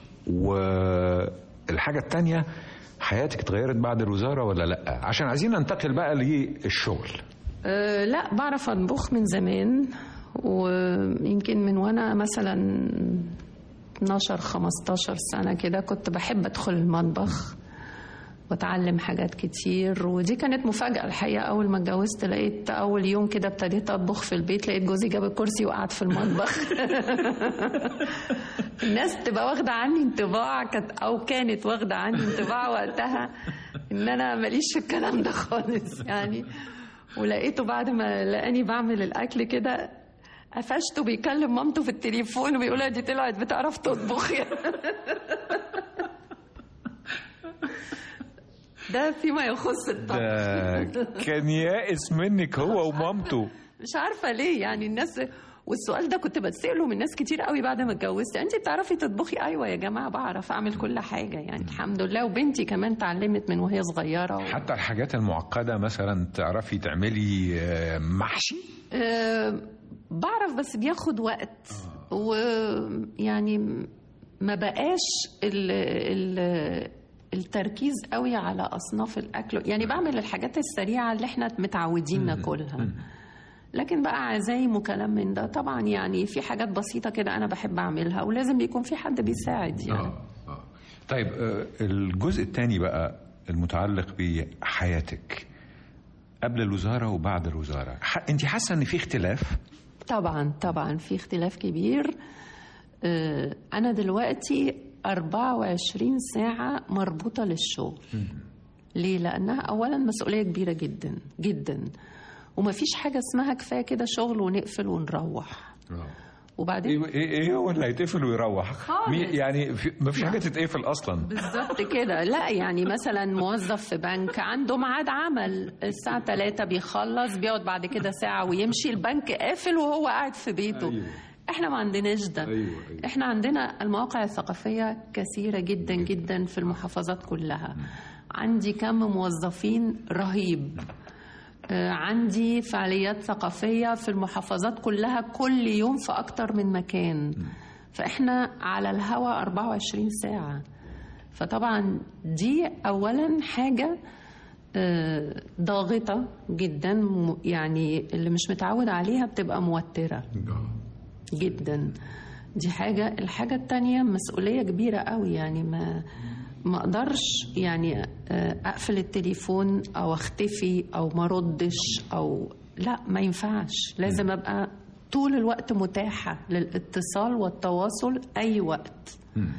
والحاجه الثانيه حياتك اتغيرت بعد الوزاره ولا لا عشان عايزين ننتقل بقى للشغل أه لا بعرف اطبخ من زمان ويمكن من وانا مثلا 12 15 سنه كده كنت بحب ادخل المطبخ واتعلم حاجات كتير ودي كانت مفاجاه الحقيقه اول ما اتجوزت لقيت اول يوم كده ابتديت اطبخ في البيت لقيت جوزي جاب الكرسي وقعد في المطبخ الناس تبقى واخده عني انطباع كانت او كانت واخده عني انطباع وقتها ان انا ماليش في الكلام ده خالص يعني ولقيته بعد ما لقاني بعمل الاكل كده قفشته بيكلم مامته في التليفون وبيقول لها دي طلعت بتعرف تطبخ ده فيما يخص الطبخ ده كان يائس منك هو ومامته مش عارفه ليه يعني الناس والسؤال ده كنت بتساله من ناس كتير قوي بعد ما اتجوزت انت بتعرفي تطبخي ايوه يا جماعه بعرف اعمل كل حاجه يعني الحمد لله وبنتي كمان اتعلمت من وهي صغيره و... حتى الحاجات المعقدة مثلا تعرفي تعملي آه، محشي أه بعرف بس بياخد وقت ويعني ما بقاش ال ال التركيز قوي على اصناف الاكل يعني بعمل الحاجات السريعه اللي احنا متعودين ناكلها لكن بقى عزايم وكلام من ده طبعا يعني في حاجات بسيطه كده انا بحب اعملها ولازم بيكون في حد بيساعد يعني آه، آه. طيب آه، الجزء الثاني بقى المتعلق بحياتك قبل الوزارة وبعد الوزارة ح- انت حاسة ان في اختلاف طبعا طبعا في اختلاف كبير آه، أنا دلوقتي 24 ساعة مربوطة للشغل ليه؟ لأنها أولا مسؤولية كبيرة جدا جدا ومفيش حاجة اسمها كفاية كده شغل ونقفل ونروح وبعدين ايه ايه إيه هو اللي هيتقفل ويروح خالص. مي- يعني في ما فيش حاجة تتقفل اصلا بالظبط كده لا يعني مثلا موظف في بنك عنده ميعاد عمل الساعة 3 بيخلص بيقعد بعد كده ساعة ويمشي البنك قافل وهو قاعد في بيته أيوة. احنا ما عندناش ده أيوة، أيوة. احنا عندنا المواقع الثقافية كثيرة جدا جدا في المحافظات كلها عندي كم موظفين رهيب آه، عندي فعاليات ثقافية في المحافظات كلها كل يوم في أكتر من مكان فإحنا على الهوا 24 ساعة فطبعا دي أولا حاجة آه، ضاغطة جدا م- يعني اللي مش متعود عليها بتبقى موترة جدا دي حاجة الحاجة التانية مسؤولية كبيرة قوي يعني ما ما اقدرش يعني آه، اقفل التليفون او اختفي او ما ردش او لا ما ينفعش لازم ابقى طول الوقت متاحة للاتصال والتواصل اي وقت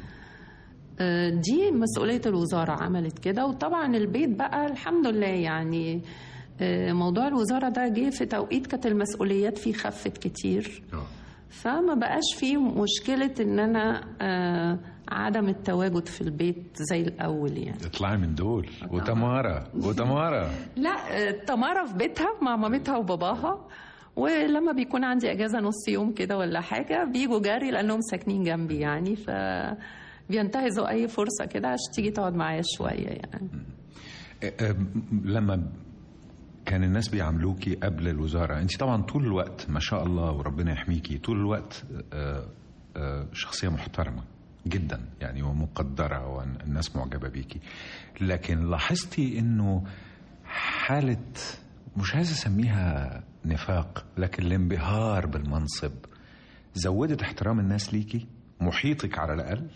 آه، دي مسؤولية الوزارة عملت كده وطبعا البيت بقى الحمد لله يعني آه، موضوع الوزارة ده جه في توقيت كانت المسؤوليات فيه خفت كتير فما بقاش فيه مشكلة ان انا آه، عدم التواجد في البيت زي الاول يعني اطلعي من دول وتمارا وتمارا لا آه، تمارا في بيتها مع مامتها وباباها ولما بيكون عندي اجازه نص يوم كده ولا حاجه بيجوا جري لانهم ساكنين جنبي يعني ف بينتهزوا اي فرصه كده عشان تيجي تقعد معايا شويه يعني آه، آه، لما كان الناس بيعاملوكي قبل الوزارة انت طبعا طول الوقت ما شاء الله وربنا يحميكي طول الوقت آه، آه، شخصية محترمة جدا يعني ومقدرة والناس معجبة بيكي لكن لاحظتي انه حالة مش عايز اسميها نفاق لكن الانبهار بالمنصب زودت احترام الناس ليكي محيطك على الاقل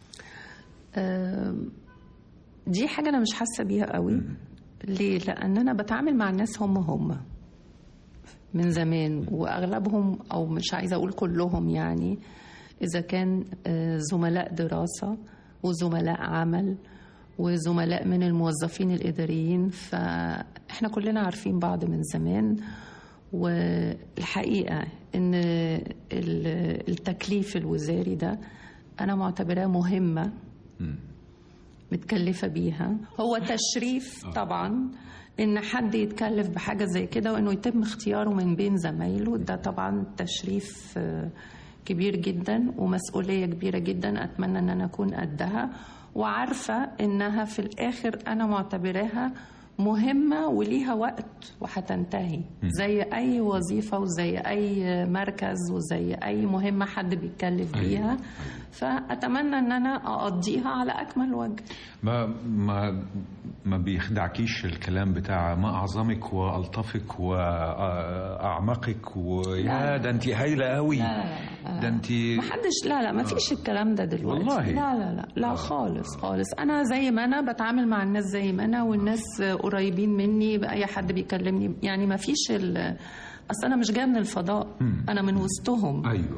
آم، دي حاجة أنا مش حاسة بيها قوي ليه؟ لأن أنا بتعامل مع الناس هم هم من زمان وأغلبهم أو مش عايزة أقول كلهم يعني إذا كان آه، زملاء دراسة وزملاء عمل وزملاء من الموظفين الإداريين فإحنا كلنا عارفين بعض من زمان والحقيقة إن ال- التكليف الوزاري ده أنا معتبراه مهمة متكلفة بيها هو تشريف طبعا ان حد يتكلف بحاجة زي كده وانه يتم اختياره من بين زمايله ده طبعا تشريف آه، كبير جدا ومسؤولية كبيرة جدا اتمنى ان انا اكون قدها وعارفة انها في الاخر انا معتبراها مهمة وليها وقت وهتنتهي زي أي وظيفة وزي أي مركز وزي أي مهمة حد بيتكلف بيها فأتمنى أن أنا أقضيها على أكمل وجه ما ما ما بيخدعكيش الكلام بتاع ما اعظمك والطفك واعمقك ويا ده انت هايله قوي ده انت ما حدش لا لا ما فيش الكلام ده دلوقتي والله؟ لا لا لا لا خالص خالص انا زي ما انا بتعامل مع الناس زي ما انا والناس قريبين مني باي حد بيكلمني يعني ما فيش ال... اصل انا مش جايه من الفضاء انا من وسطهم ايوه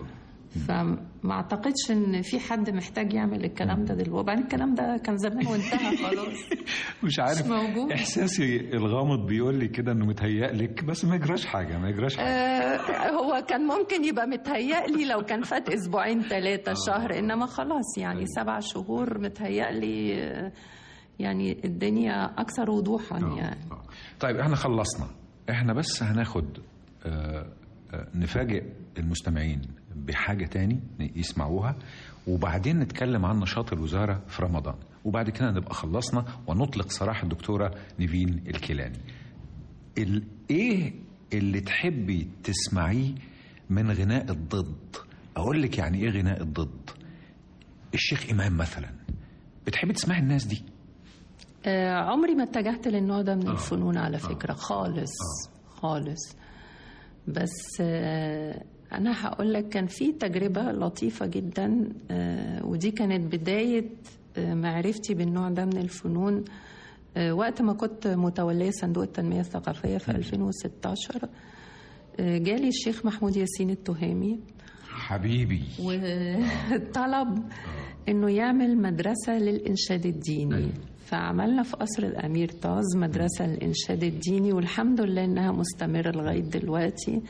فما اعتقدش ان في حد محتاج يعمل الكلام ده دلوقتي وبعدين الكلام ده كان زمان وانتهى خلاص مش عارف مش موجود. احساسي الغامض بيقول لي كده انه متهيأ لك بس ما يجراش حاجه ما يجراش حاجه آه، هو كان ممكن يبقى متهيألي لو كان فات اسبوعين ثلاثة شهر انما خلاص يعني سبع شهور متهيألي آه، يعني الدنيا اكثر وضوحا يعني آه. طيب احنا خلصنا احنا بس هناخد آه، آه، نفاجئ المستمعين بحاجة تاني يسمعوها وبعدين نتكلم عن نشاط الوزارة في رمضان وبعد كده نبقى خلصنا ونطلق سراح الدكتورة نيفين الكيلاني ال- ايه اللي تحبي تسمعيه من غناء الضد اقول لك يعني ايه غناء الضد الشيخ امام مثلا بتحبي تسمعي الناس دي آه، عمري ما اتجهت للنوع ده من الفنون على فكرة خالص خالص بس آه، أنا هقول لك كان في تجربة لطيفة جدا آه، ودي كانت بداية آه، معرفتي بالنوع ده من الفنون آه، وقت ما كنت متولية صندوق التنمية الثقافية في 2016 آه، جالي الشيخ محمود ياسين التهامي حبيبي وطلب انه يعمل مدرسه للانشاد الديني فعملنا في قصر الامير طاز مدرسه للانشاد الديني والحمد لله انها مستمره لغايه دلوقتي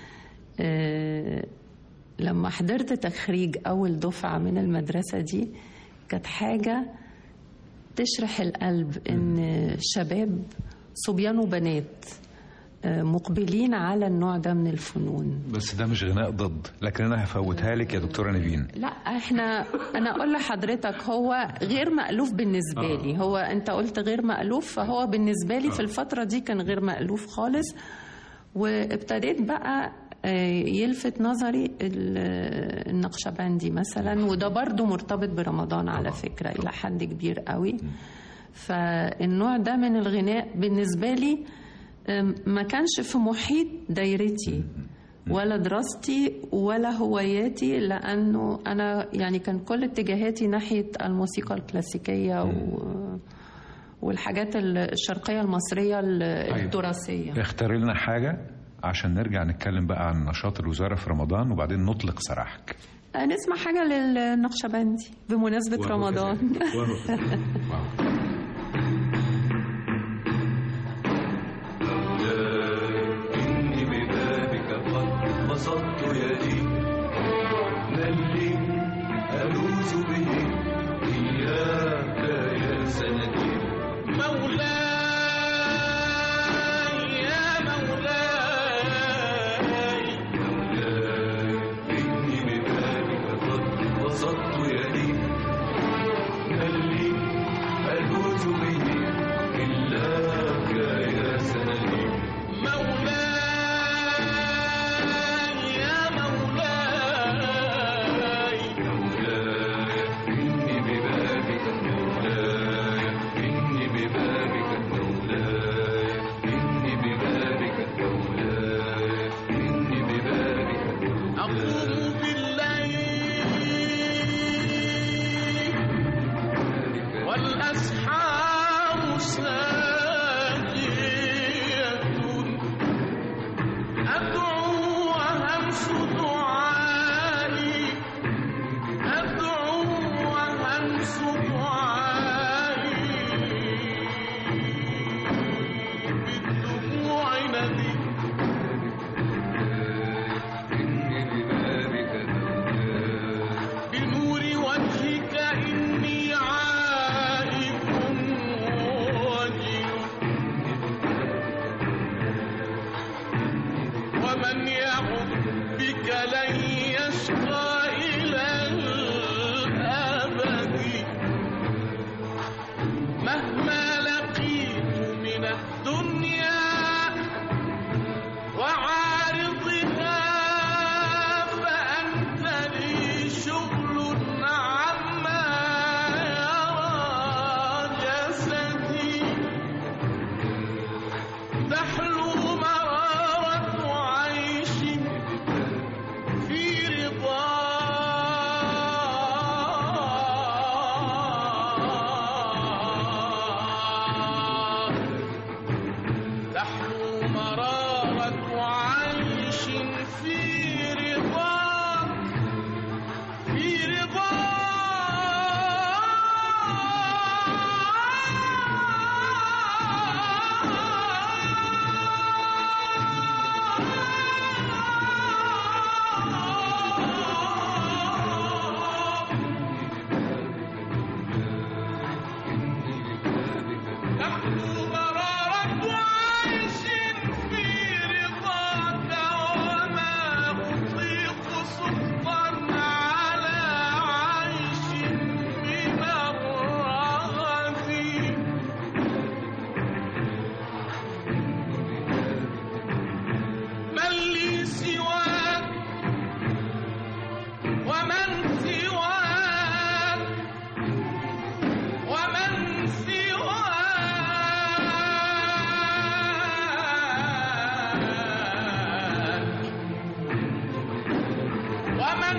آه، لما حضرت تخريج اول دفعه من المدرسه دي كانت حاجه تشرح القلب ان شباب صبيان وبنات آه، مقبلين على النوع ده من الفنون بس ده مش غناء ضد لكن انا هفوتها لك يا دكتوره نيفين لا احنا انا اقول لحضرتك هو غير مألوف بالنسبه لي هو انت قلت غير مألوف فهو بالنسبه لي في الفتره دي كان غير مألوف خالص وابتديت بقى آه، يلفت نظري ال- النقشبندي مثلا وده برضو مرتبط برمضان على فكرة إلى حد كبير قوي فالنوع ده من الغناء بالنسبة لي آم، ما كانش في محيط دايرتي ولا دراستي ولا هواياتي لأنه أنا يعني كان كل اتجاهاتي ناحية الموسيقى الكلاسيكية و والحاجات الشرقية المصرية التراثية اختاري لنا حاجه عشان نرجع نتكلم بقى عن نشاط الوزاره في رمضان وبعدين نطلق سراحك آه، نسمع حاجة للنقشبندي بمناسبة رمضان إني ببابك قد بسطت يدي من لي ألوذ به إياك يا سندي مولاي يا مولاي مولاي إني ببابك قد بسطت يدي من لي ألوذ به إلاك يا سندي مولاي يا مولاي مولاي إني ببابك مولاي إني ببابك مولاي إني ببابك مولاي إني ببابك مولاي أقوم بالليل والأسحار ساجية أدعو وهمس دعائي أدعو وهمس دعائي بالدموع ندي إني ببابك بنور وجهك إني عائف وجل ومن يعد بك لن يشقى إلى الأبد مهما لقيت من الدنيا وعارضها فأنت لي شغل عما يرى جسدي تحلو مرارة عيش في رضا تحلو مرارة عيش في رضاك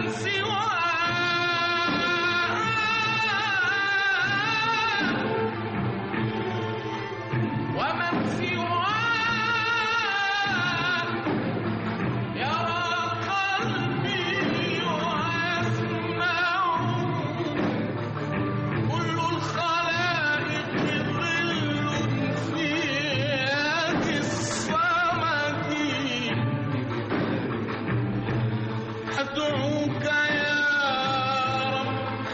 ومن سواه يرى قلبي ويسمع كل الخلائق ظل في يد الصمد أدعوك يا رب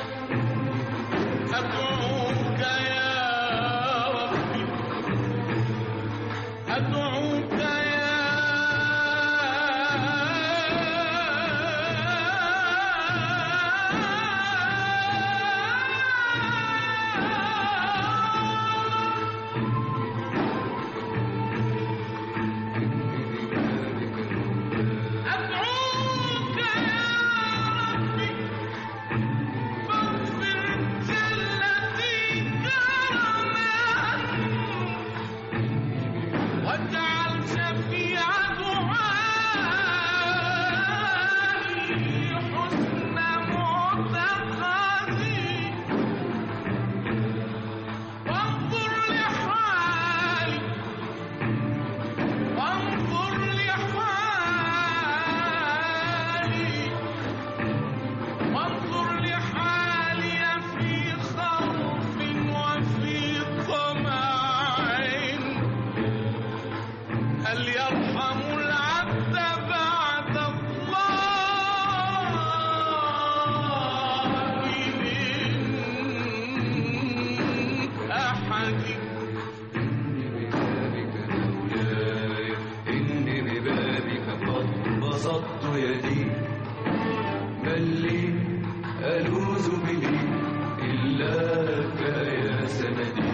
أدعوك يا ربي أدعوك يا أدعوك يا ربي فاغفر جلتي كرما واجعل شفيع دعائي حسن معتقدي وانظر لحالي وانظر لحالي وانظر لحالي في خوف وفي طمع هل يرحم العبد بعد الله من أحد إني ببابك قد بسطت يدي بل لي ألوذ به إلاك يا سندي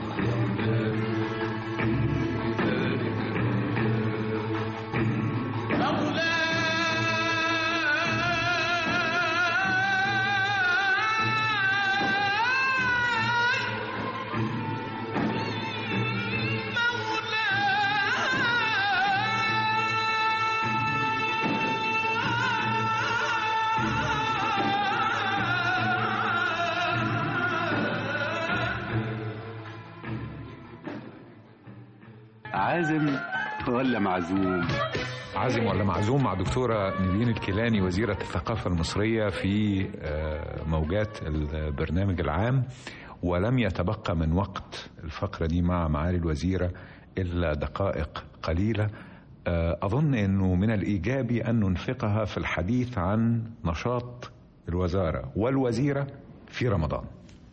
عازم ولا معزوم عازم ولا معزوم مع دكتورة نيفين الكيلاني وزيرة الثقافة المصرية في آه، موجات البرنامج العام ولم يتبقى من وقت الفقرة دي مع معالي الوزيرة إلا دقائق قليلة آه، أظن أنه من الإيجابي أن ننفقها في الحديث عن نشاط الوزارة والوزيرة في رمضان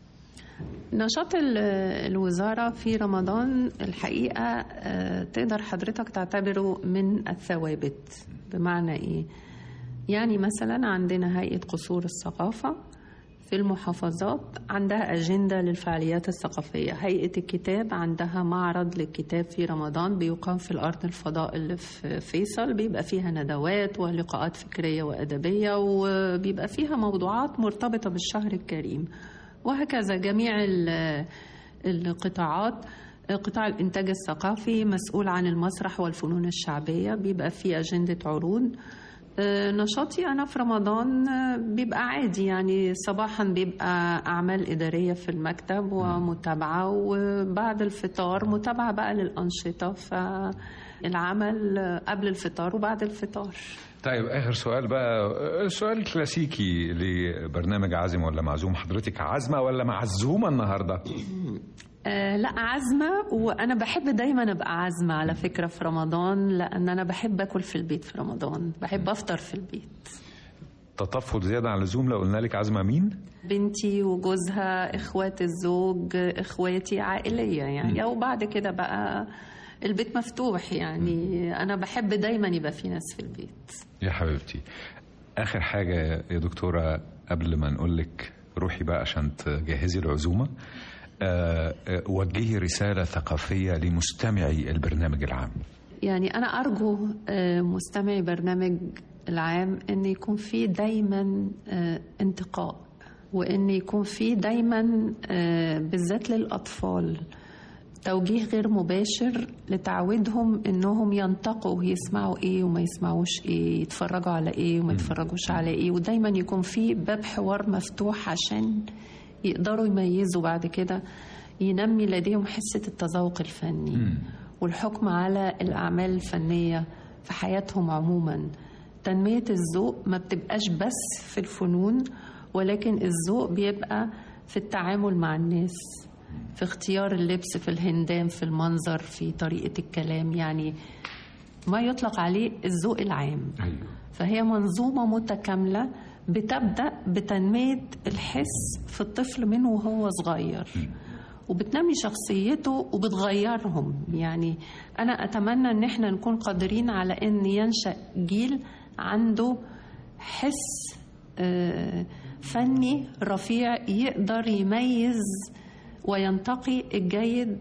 نشاط ال- الوزارة في رمضان الحقيقة آه، تقدر حضرتك تعتبره من الثوابت بمعنى إيه؟ يعني مثلا عندنا هيئة قصور الثقافة في المحافظات عندها أجندة للفعاليات الثقافية هيئة الكتاب عندها معرض للكتاب في رمضان بيقام في الأرض الفضاء اللي في فيصل بيبقى فيها ندوات ولقاءات فكرية وأدبية وبيبقى فيها موضوعات مرتبطة بالشهر الكريم وهكذا جميع ال- القطاعات قطاع الإنتاج الثقافي مسؤول عن المسرح والفنون الشعبية بيبقى فيه أجندة عروض آه، نشاطي أنا في رمضان آه، بيبقى عادي يعني صباحا بيبقى أعمال إدارية في المكتب ومتابعة وبعد الفطار متابعة بقى للأنشطة فالعمل آه، قبل الفطار وبعد الفطار طيب اخر سؤال بقى سؤال كلاسيكي لبرنامج عازم ولا معزوم حضرتك عازمه ولا معزومه النهارده آه لا عازمة وأنا بحب دايما أبقى عازمة على فكرة في رمضان لأن أنا بحب أكل في البيت في رمضان بحب أفطر في البيت تطفل زياده عن اللزوم لو قلنا لك عازمه مين بنتي وجوزها إخوات الزوج إخواتي عائلية يعني أو بعد كده بقى البيت مفتوح يعني أنا بحب دايما يبقى في ناس في البيت يا حبيبتي اخر حاجه يا دكتوره قبل ما نقول لك روحي بقى عشان تجهزي العزومه آه، آه، وجهي رساله ثقافيه لمستمعي البرنامج العام يعني أنا أرجو آه، مستمعي برنامج العام أن يكون في دايما آه، انتقاء وأن يكون في دايما آه، بالذات للأطفال توجيه غير مباشر لتعويدهم انهم ينتقوا يسمعوا ايه وما يسمعوش ايه يتفرجوا على ايه وما يتفرجوش على ايه ودايما يكون في باب حوار مفتوح عشان يقدروا يميزوا بعد كده ينمي لديهم حسة التذوق الفني والحكم على الأعمال الفنية في حياتهم عموما تنمية الذوق ما بتبقاش بس في الفنون ولكن الذوق بيبقى في التعامل مع الناس في اختيار اللبس في الهندام في المنظر في طريقة الكلام يعني ما يطلق عليه الذوق العام أيوه. فهي منظومة متكاملة بتبدأ بتنمية الحس في الطفل من وهو صغير وبتنمي شخصيته وبتغيرهم يعني أنا أتمنى أن احنا نكون قادرين على أن ينشأ جيل عنده حس آه، فني رفيع يقدر يميز وينتقي الجيد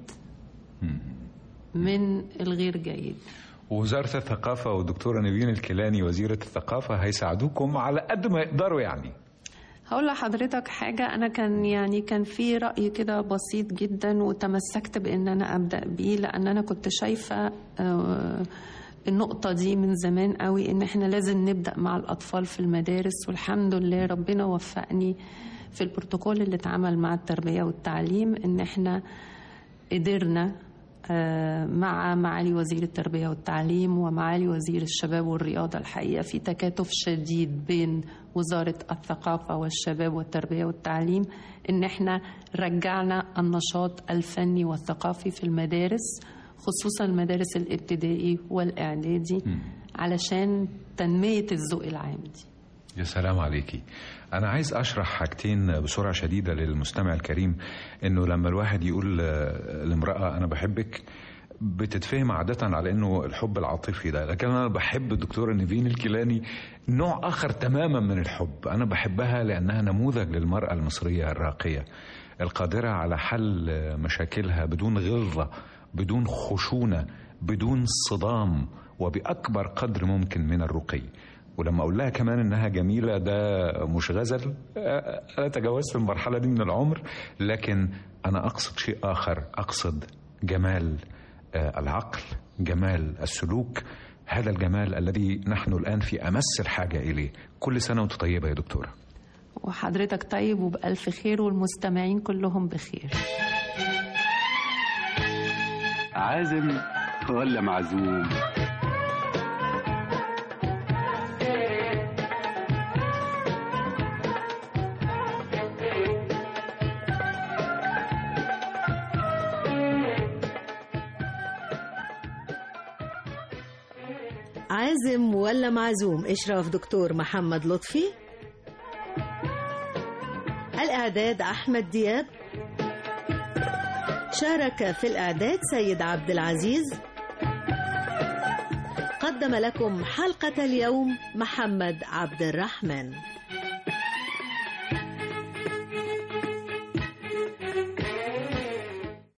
من الغير جيد وزارة الثقافة والدكتورة نيفين الكيلاني وزيرة الثقافة هيساعدوكم على قد ما يقدروا يعني هقول لحضرتك حاجة أنا كان يعني كان في رأي كده بسيط جدا وتمسكت بإن أنا أبدأ بيه لأن أنا كنت شايفة آه، النقطة دي من زمان قوي إن إحنا لازم نبدأ مع الأطفال في المدارس والحمد لله ربنا وفقني في البروتوكول اللي اتعمل مع التربية والتعليم إن إحنا قدرنا آه، مع معالي وزير التربية والتعليم ومعالي وزير الشباب والرياضة الحقيقة في تكاتف شديد بين وزارة الثقافة والشباب والتربية والتعليم إن إحنا رجعنا النشاط الفني والثقافي في المدارس خصوصا المدارس الابتدائي والإعدادي علشان تنمية الذوق العام دي يا سلام عليكي أنا عايز أشرح حاجتين بسرعة شديدة للمستمع الكريم إنه لما الواحد يقول آه، لامرأة أنا بحبك بتتفهم عادة على إنه الحب العاطفي ده لكن أنا بحب الدكتورة نيفين الكيلاني نوع آخر تماما من الحب أنا بحبها لأنها نموذج للمرأة المصرية الراقية القادرة على حل آه، مشاكلها بدون غلظة بدون خشونة بدون صدام وبأكبر قدر ممكن من الرقي ولما اقول لها كمان انها جميله ده مش غزل آه، انا تجاوزت المرحله دي من العمر لكن انا اقصد شيء اخر اقصد جمال آه، العقل جمال السلوك هذا الجمال الذي نحن الان في امس الحاجه اليه كل سنه وانت طيبه يا دكتوره وحضرتك طيب وبألف خير والمستمعين كلهم بخير عازم ولا معزوم عازم ولا معزوم إشراف دكتور محمد لطفي الإعداد أحمد دياب شارك في الإعداد سيد عبد العزيز قدم لكم حلقة اليوم محمد عبد الرحمن